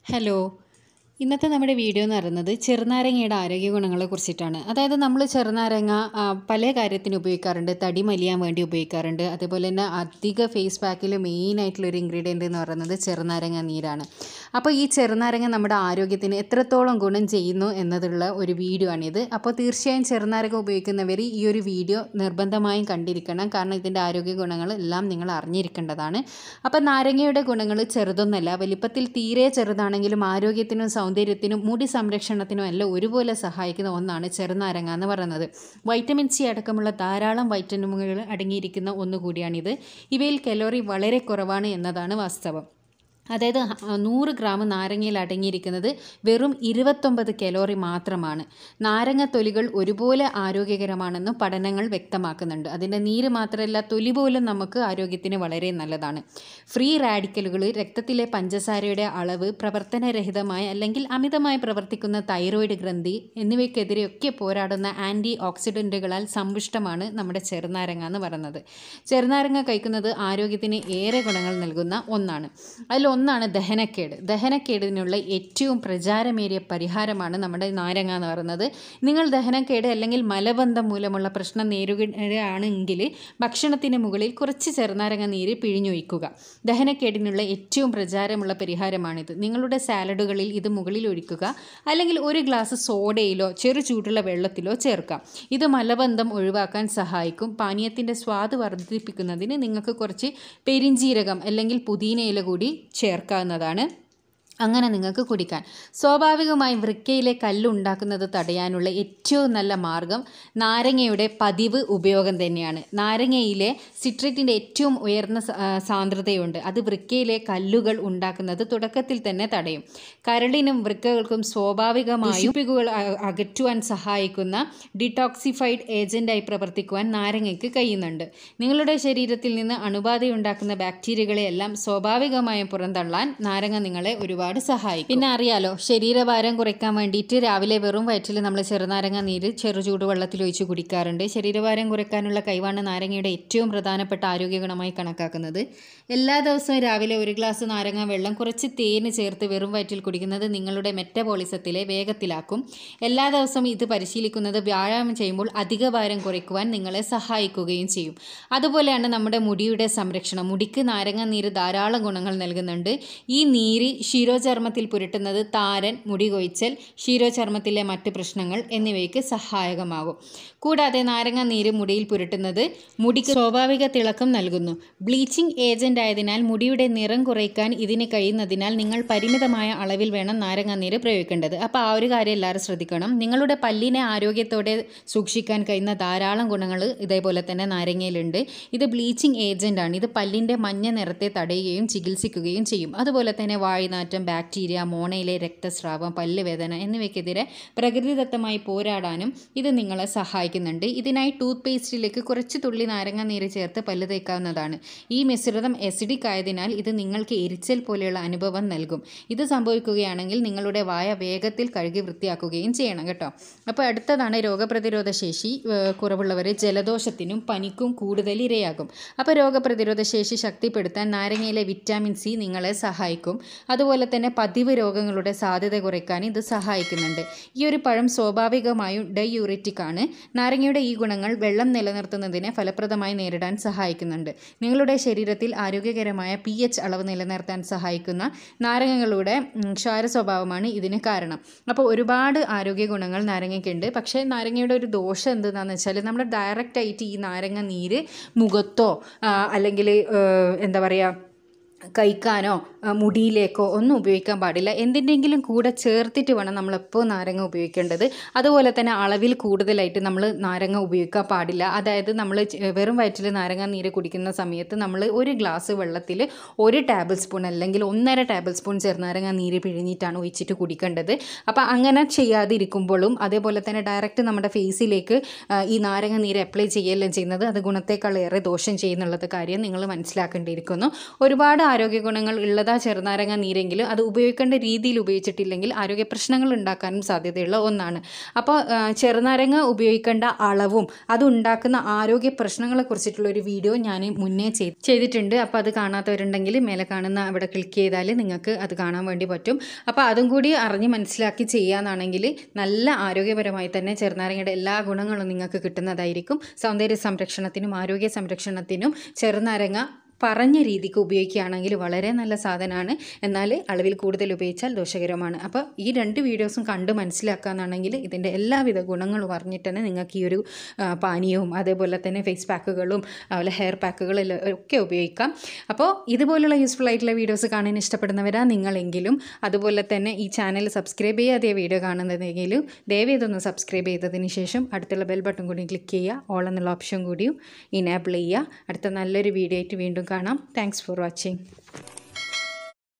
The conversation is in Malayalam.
ഹലോ ഇന്നത്തെ നമ്മുടെ വീഡിയോ എന്ന് പറയുന്നത് ചെറുനാരങ്ങയുടെ ആരോഗ്യ ഗുണങ്ങളെ കുറിച്ചിട്ടാണ് അതായത് നമ്മൾ ചെറുനാരങ്ങ ആ, പല കാര്യത്തിന് ഉപയോഗിക്കാറുണ്ട് തടി മലിയാൻ വേണ്ടി ഉപയോഗിക്കാറുണ്ട് അതേപോലെ തന്നെ അധിക ഫേസ് പാക്കിൽ മെയിനായിട്ടുള്ള ഒരു ഇൻഗ്രീഡിയൻ്റ് എന്ന് പറയുന്നത് ചെറുനാരങ്ങ നീരാണ് അപ്പോൾ ഈ ചെറുനാരങ്ങ നമ്മുടെ ആരോഗ്യത്തിന് എത്രത്തോളം ഗുണം ചെയ്യുന്നു എന്നതുള്ള ഒരു വീഡിയോ ആണിത് അപ്പോൾ തീർച്ചയായും ചെറുനാരങ്ങ ഉപയോഗിക്കുന്നവർ ഈ ഒരു വീഡിയോ നിർബന്ധമായും കണ്ടിരിക്കണം കാരണം ഇതിൻ്റെ ആരോഗ്യ ഗുണങ്ങൾ എല്ലാം നിങ്ങൾ അറിഞ്ഞിരിക്കേണ്ടതാണ് അപ്പോൾ നാരങ്ങയുടെ ഗുണങ്ങൾ ചെറുതൊന്നല്ല വലിപ്പത്തിൽ തീരെ ചെറുതാണെങ്കിലും ആരോഗ്യത്തിനും സൗന്ദര്യത്തിനും മുടി സംരക്ഷണത്തിനും എല്ലാം ഒരുപോലെ സഹായിക്കുന്ന ഒന്നാണ് ചെറുനാരങ്ങ എന്ന് പറയുന്നത് വൈറ്റമിൻ സി അടക്കമുള്ള ധാരാളം വൈറ്റമിനുകൾ അടങ്ങിയിരിക്കുന്ന ഒന്നുകൂടിയാണിത് ഇവയിൽ കലോറി വളരെ കുറവാണ് എന്നതാണ് വാസ്തവം അതായത് ഹ- നൂറ് ഗ്രാം നാരങ്ങയിൽ അടങ്ങിയിരിക്കുന്നത് വെറും ഇരുപത്തൊമ്പത് കലോറി മാത്രമാണ് നാരങ്ങ തൊലികൾ ഒരുപോലെ ആരോഗ്യകരമാണെന്ന് പഠനങ്ങൾ വ്യക്തമാക്കുന്നുണ്ട് അതിൻ്റെ നീര് മാത്രമല്ല തൊലി പോലും നമുക്ക് ആരോഗ്യത്തിന് വളരെ നല്ലതാണ് ഫ്രീ റാഡിക്കലുകൾ രക്തത്തിലെ പഞ്ചസാരയുടെ അളവ് പ്രവർത്തനരഹിതമായ അല്ലെങ്കിൽ അമിതമായി പ്രവർത്തിക്കുന്ന തൈറോയിഡ് ഗ്രന്ഥി എന്നിവയ്ക്കെതിരെയൊക്കെ പോരാടുന്ന ആൻറ്റി ഓക്സിഡൻറ്റുകളാൽ സമ്പുഷ്ടമാണ് നമ്മുടെ ചെറുനാരങ്ങ എന്ന് പറയുന്നത് ചെറുനാരങ്ങ കഴിക്കുന്നത് ആരോഗ്യത്തിന് ഏറെ ഗുണങ്ങൾ നൽകുന്ന ഒന്നാണ് അതിലൊന്നാണ് ദഹനക്കേട് ദഹനക്കേടിനുള്ള ഏറ്റവും പ്രചാരമേറിയ പരിഹാരമാണ് നമ്മുടെ നാരങ്ങ എന്ന് പറയുന്നത് നിങ്ങൾ ദഹനക്കേട് അല്ലെങ്കിൽ മലബന്ധം മൂലമുള്ള പ്രശ്നം നേരിടുകയാണെങ്കിൽ ഭക്ഷണത്തിന് മുകളിൽ കുറച്ച് ചെറുനാരങ്ങ നീര് പിഴിഞ്ഞൊഴിക്കുക ദഹനക്കേടിനുള്ള ഏറ്റവും പ്രചാരമുള്ള പരിഹാരമാണിത് നിങ്ങളുടെ സാലഡുകളിൽ ഇത് മുകളിൽ ഒഴിക്കുക അല്ലെങ്കിൽ ഒരു ഗ്ലാസ് സോഡയിലോ ചെറു ചൂടുള്ള വെള്ളത്തിലോ ചേർക്കാം ഇത് മലബന്ധം ഒഴിവാക്കാൻ സഹായിക്കും പാനീയത്തിൻ്റെ സ്വാദ് വർദ്ധിപ്പിക്കുന്നതിന് നിങ്ങൾക്ക് കുറച്ച് പെരിഞ്ജീരകം അല്ലെങ്കിൽ പുതിനയില കൂടി ചേർക്കാവുന്നതാണ് അങ്ങനെ നിങ്ങൾക്ക് കുടിക്കാൻ സ്വാഭാവികമായും വൃക്കയിലെ കല്ലുണ്ടാക്കുന്നത് തടയാനുള്ള ഏറ്റവും നല്ല മാർഗം നാരങ്ങയുടെ പതിവ് ഉപയോഗം തന്നെയാണ് നാരങ്ങയിലെ സിട്രേറ്റിൻ്റെ ഏറ്റവും ഉയർന്ന സ- ആ, സാന്ദ്രതയുണ്ട് അത് വൃക്കയിലെ കല്ലുകൾ ഉണ്ടാക്കുന്നത് തുടക്കത്തിൽ തന്നെ തടയും കരളിനും വൃക്കകൾക്കും സ്വാഭാവികമായും ദുഷിപ്പുകൾ അ- അകറ്റുവാൻ സഹായിക്കുന്ന ഡിടോക്സിഫൈഡ് ഏജന്റായി പ്രവർത്തിക്കുവാൻ നാരങ്ങയ്ക്ക് കഴിയുന്നുണ്ട് നിങ്ങളുടെ ശരീരത്തിൽ നിന്ന് അണുബാധയുണ്ടാക്കുന്ന ബാക്ടീരിയകളെയെല്ലാം സ്വാഭാവികമായും പുറന്തള്ളാൻ നാരങ്ങ നിങ്ങളെ ഒരുപാട് സഹായിക്കും പിന്നെ അറിയാലോ ശരീരഭാരം കുറയ്ക്കാൻ വേണ്ടിയിട്ട് രാവിലെ വെറും വയറ്റിൽ നമ്മൾ ചെറുനാരങ്ങ നീര് ചെറു ചൂടുവെള്ളത്തിൽ ഒഴിച്ച് കുടിക്കാറുണ്ട് ശരീരഭാരം കുറയ്ക്കാനുള്ള കൈവാണ് നാരങ്ങയുടെ ഏറ്റവും പ്രധാനപ്പെട്ട ആരോഗ്യ ഗുണമായി കണക്കാക്കുന്നത് എല്ലാ ദിവസവും രാവിലെ ഒരു ഗ്ലാസ് നാരങ്ങ വെള്ളം കുറച്ച് തേന് ചേർത്ത് വെറും വയറ്റിൽ കുടിക്കുന്നത് നിങ്ങളുടെ മെറ്റബോളിസത്തിലെ വേഗത്തിലാക്കും എല്ലാ ദിവസവും ഇത് പരിശീലിക്കുന്നത് വ്യായാമം ചെയ്യുമ്പോൾ അധിക ഭാരം കുറയ്ക്കുവാൻ നിങ്ങളെ സഹായിക്കുകയും ചെയ്യും അതുപോലെയാണ് നമ്മുടെ മുടിയുടെ സംരക്ഷണം മുടിക്ക് നാരങ്ങ നീര് ധാരാളം ഗുണങ്ങൾ നൽകുന്നുണ്ട് ഈ നീര് ശിരോചർമ്മത്തിൽ പുരട്ടുന്നത് താരൻ മുടി കൊഴിച്ചൽ ശിരോചർമ്മത്തിലെ മറ്റ് പ്രശ്നങ്ങൾ എന്നിവയ്ക്ക് സഹായകമാകും കൂടാതെ നാരങ്ങ നീര് മുടിയിൽ പുരട്ടുന്നത് മുടിക്ക് സ്വാഭാവിക തിളക്കം നൽകുന്നു ബ്ലീച്ചിങ് ഏജന്റ് ആയതിനാൽ മുടിയുടെ നിറം കുറയ്ക്കാൻ ഇതിന് കഴിയുന്നതിനാൽ നിങ്ങൾ പരിമിതമായ അളവിൽ വേണം നാരങ്ങ നീര് പ്രയോഗിക്കേണ്ടത് അപ്പോൾ ആ ഒരു കാര്യം എല്ലാവരും ശ്രദ്ധിക്കണം നിങ്ങളുടെ പല്ലിനെ ആരോഗ്യത്തോടെ സൂക്ഷിക്കാൻ കഴിയുന്ന ധാരാളം ഗുണങ്ങൾ ഇതേപോലെ തന്നെ നാരങ്ങയിലുണ്ട് ഇത് ബ്ലീച്ചിങ് ഏജന്റ് ആണ് ഇത് പല്ലിൻ്റെ മഞ്ഞ നിറത്തെ തടയുകയും ചികിത്സിക്കുകയും ചെയ്യും അതുപോലെ തന്നെ വായുനാറ്റം ബാക്ടീരിയ മോണയിലെ രക്തസ്രാവം പല്ലുവേദന എന്നിവയ്ക്കെതിരെ പ്രകൃതിദത്തമായി പോരാടാനും ഇത് നിങ്ങളെ സഹായിക്കുന്നുണ്ട് ഇതിനായി ടൂത്ത് പേസ്റ്റിലേക്ക് കുറച്ച് തുള്ളി നാരങ്ങ നീര് ചേർത്ത് പല്ല് തേക്കാവുന്നതാണ് ഈ മിശ്രിതം എസിഡിക് ആയതിനാൽ ഇത് നിങ്ങൾക്ക് എരിച്ചൽ പോലെയുള്ള അനുഭവം നൽകും ഇത് സംഭവിക്കുകയാണെങ്കിൽ നിങ്ങളുടെ വായ വേഗത്തിൽ കഴുകി വൃത്തിയാക്കുകയും ചെയ്യണം കേട്ടോ അപ്പോൾ അടുത്തതാണ് രോഗപ്രതിരോധ ശേഷി ഏഹ്, കുറവുള്ളവർ ജലദോഷത്തിനും പനിക്കും കൂടുതൽ ഇരയാകും അപ്പോൾ രോഗപ്രതിരോധ ശേഷി ശക്തിപ്പെടുത്താൻ നാരങ്ങയിലെ വിറ്റാമിൻ സി നിങ്ങളെ സഹായിക്കും അതുപോലെ തന്നെ പതിവ് രോഗങ്ങളുടെ സാധ്യത കുറയ്ക്കാൻ ഇത് സഹായിക്കുന്നുണ്ട് ഈ ഒരു പഴം സ്വാഭാവികമായും ഡൈയൂറിറ്റിക് ആണ് നാരങ്ങയുടെ ഈ ഗുണങ്ങൾ വെള്ളം നിലനിർത്തുന്നതിനെ ഫലപ്രദമായി നേരിടാൻ സഹായിക്കുന്നുണ്ട് നിങ്ങളുടെ ശരീരത്തിൽ ആരോഗ്യകരമായ പി എച്ച് അളവ് നിലനിർത്താൻ സഹായിക്കുന്ന നാരങ്ങകളുടെ ഉം, ക്ഷാര സ്വഭാവമാണ് ഇതിന് കാരണം അപ്പോൾ ഒരുപാട് ആരോഗ്യ ഗുണങ്ങൾ നാരങ്ങയ്ക്കുണ്ട് പക്ഷേ നാരങ്ങയുടെ ഒരു ദോഷം എന്താണെന്ന് വെച്ചാൽ നമ്മൾ ഡയറക്റ്റ് ആയിട്ട് ഈ നാരങ്ങ നീര് മുഖത്തോ ആ, അല്ലെങ്കിൽ ഏഹ്, എന്താ പറയുക കഴിക്കാനോ ആ, മുടിയിലേക്കോ ഒന്നും ഉപയോഗിക്കാൻ പാടില്ല എന്തിൻ്റെങ്കിലും കൂടെ ചേർത്തിട്ട് വേണം നമ്മളെപ്പോൾ നാരങ്ങ ഉപയോഗിക്കേണ്ടത് അതുപോലെ തന്നെ അളവിൽ കൂടുതലായിട്ട് നമ്മൾ നാരങ്ങ ഉപയോഗിക്കാൻ പാടില്ല അതായത് നമ്മൾ ചെ- വെറും വയറ്റിൽ നാരങ്ങ നീര് കുടിക്കുന്ന സമയത്ത് നമ്മൾ ഒരു ഗ്ലാസ് വെള്ളത്തിൽ ഒരു ടേബിൾ സ്പൂൺ അല്ലെങ്കിൽ ഒന്നര ടേബിൾ സ്പൂൺ ചെറുനാരങ്ങ നീര് പിഴിഞ്ഞിട്ടാണ് ഒഴിച്ചിട്ട് കുടിക്കേണ്ടത് അപ്പോൾ അങ്ങനെ ചെയ്യാതിരിക്കുമ്പോഴും അതേപോലെ തന്നെ ഡയറക്റ്റ് നമ്മുടെ ഫേസിലേക്ക് ആ, ഈ നാരങ്ങ നീര് അപ്ലൈ ചെയ്യുകയല്ല ചെയ്യുന്നത് അത് ഗുണത്തേക്കാൾ ഏറെ ദോഷം ചെയ്യുന്നുള്ളത് കാര്യം നിങ്ങൾ മനസ്സിലാക്കേണ്ടിയിരിക്കുന്നു ഒരുപാട് ആരോഗ്യ ഗുണങ്ങൾ ഉള്ളതാ ചെറുനാരങ്ങ നീരെങ്കിലും അത് ഉപയോഗിക്കേണ്ട രീതിയിൽ ഉപയോഗിച്ചിട്ടില്ലെങ്കിൽ ആരോഗ്യ പ്രശ്നങ്ങൾ ഉണ്ടാക്കാനും സാധ്യതയുള്ള ഒന്നാണ് അപ്പോൾ ആ, ചെറുനാരങ്ങ ഉപയോഗിക്കേണ്ട അളവും അത് ഉണ്ടാക്കുന്ന ആരോഗ്യ പ്രശ്നങ്ങളെ കുറിച്ചിട്ടുള്ള ഒരു വീഡിയോ ഞാൻ മുന്നേ ചെയ്- ചെയ്തിട്ടുണ്ട് അപ്പോൾ അത് കാണാത്തവരുണ്ടെങ്കിൽ മേലെ കാണുന്ന അവിടെ ക്ലിക്ക് ചെയ്താൽ നിങ്ങൾക്ക് അത് കാണാൻ വേണ്ടി പറ്റും അപ്പോൾ അതും കൂടി അറിഞ്ഞ് മനസ്സിലാക്കി ചെയ്യാന്നാണെങ്കിൽ നല്ല ആരോഗ്യപരമായി തന്നെ ചെറുനാരങ്ങയുടെ എല്ലാ ഗുണങ്ങളും നിങ്ങൾക്ക് കിട്ടുന്നതായിരിക്കും സൗന്ദര്യ സംരക്ഷണത്തിനും ആരോഗ്യ സംരക്ഷണത്തിനും ചെറുനാരങ്ങ പറഞ്ഞ രീതിക്ക് ഉപയോഗിക്കുകയാണെങ്കിൽ വളരെ നല്ല സാധനമാണ് എന്നാൽ അളവിൽ കൂടുതൽ ഉപയോഗിച്ചാൽ ദോഷകരമാണ് അപ്പോൾ ഈ രണ്ട് വീഡിയോസും കണ്ട് മനസ്സിലാക്കാന്നാണെങ്കിൽ ഇതിൻ്റെ എല്ലാവിധ ഗുണങ്ങളും അറിഞ്ഞിട്ട് തന്നെ നിങ്ങൾക്ക് ഈ ഒരു ആ, പാനീയവും അതേപോലെ തന്നെ ഫേസ് പാക്കുകളും അതുപോലെ ഹെയർ പാക്കുകളും ഒക്കെ ഉപയോഗിക്കാം അപ്പോൾ ഇതുപോലുള്ള യൂസ്ഫുൾ ആയിട്ടുള്ള വീഡിയോസ് കാണാൻ ഇഷ്ടപ്പെടുന്നവരാ നിങ്ങളെങ്കിലും അതുപോലെ തന്നെ ഈ ചാനൽ സബ്സ്ക്രൈബ് ചെയ്യാതെ വീഡിയോ കാണുന്നതെങ്കിലും ദയവ് ഇതൊന്ന് സബ്സ്ക്രൈബ് ചെയ്തതിന് ശേഷം അടുത്തുള്ള ബെൽ ബട്ടൺ കൂടി ക്ലിക്ക് ചെയ്യുക ഓൾ എന്നുള്ള ഓപ്ഷൻ കൂടിയും ഇനേബിൾ ചെയ്യുക അടുത്ത നല്ലൊരു വീഡിയോ ആയിട്ട് വീണ്ടും കാണാം താങ്ക്സ് ഫോർ വാച്ചിങ്